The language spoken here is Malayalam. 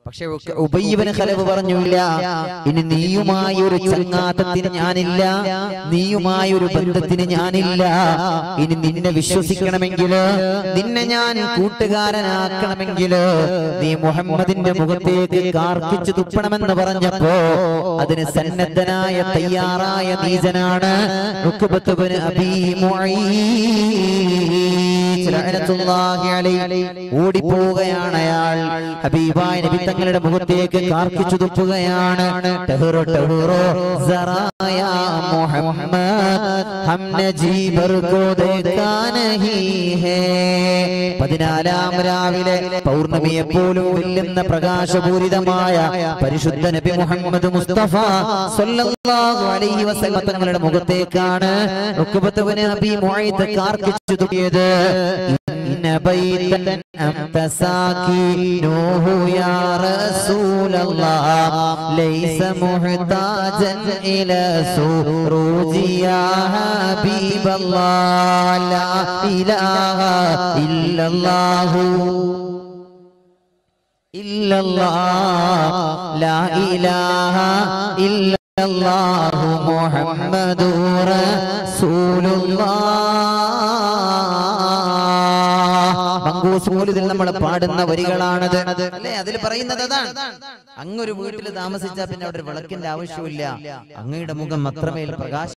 പക്ഷെ ഉബയ്യബന് ഖലബ് പറഞ്ഞില്ല ഇനി നീയുമായി ഒരു ചങ്ങാത്തത്തിന് ഞാനില്ല നീയുമായി ഒരു ബന്ധത്തിന് ഞാനില്ല ഇനി നിന്നെ വിശ്വസിക്കണമെങ്കിൽ നിന്നെ ഞാൻ കൂട്ടുകാരനാക്കണമെങ്കിൽ നീ മുഹമ്മദിന്റെ മുഖത്തേക്ക് കാർക്കിച്ചു തുപ്പണമെന്ന് പറഞ്ഞപ്പോ അതിന് സന്നദ്ധനായ തയ്യാറായ നീചനാണ് റുക്ബത്ത് ഇബ്നു അബീ മുഈസ് ലഅനത്തുല്ലാഹി അലൈഹി ഓടിപ്പോവുകയാണ് അയാൾ ഹബീബായ നബി തങ്ങളുടെ മുഖത്തേക്ക് കാർക്കിച്ചു തുപ്പുകയാണ് ടഹറോ ടഹറോ സറായ മുഹമ്മദ് ഹം നജീബർ കോ ദേഖാ നഹീ ഹേ പതിനാലാം രാവിലെ പൗർണമിയെ പോലും വെല്ലുന്ന പ്രകാശപൂരിതമായ പരിശുദ്ധ നബി മുഹമ്മദ് മുസ്തഫ സല്ലല്ലാഹു അലൈഹി വസല്ലം തങ്ങളുടെ മുഖത്തേക്കാണ് ഉഖബത്ത് ഇബ്നു അബീ മുഈദ് കാർക്കിച്ചു തുപ്പിയത് ഇന്ന ബൈതൻ അന്ത സാകിനൂഹു യാ റസൂലല്ലാഹ് ലൈസ മുഹ്താജൻ ഇലാ സുറൂജി യാ ഹബീബല്ലാഹ് ലാ ഇലാഹ ഇല്ലല്ലാഹു ഇല്ലല്ലാഹ് ലാ ഇലാഹ ഇല്ലല്ലാഹു മുഹമ്മദുർ റസൂലുള്ളാഹ് മങ്കൂസ് മൂലിതിൽ നമ്മൾ പാടുന്ന വരികളാണത് അല്ലേ അതിൽ പറയുന്നത് അതാണ് അങ്ങൊരു വീട്ടിൽ താമസിച്ചാൽ പിന്നെ അവിടെ ഒരു വിളക്കിന്റെ ആവശ്യമില്ല അങ്ങയുടെ മുഖം അത്രമേൽ പ്രകാശ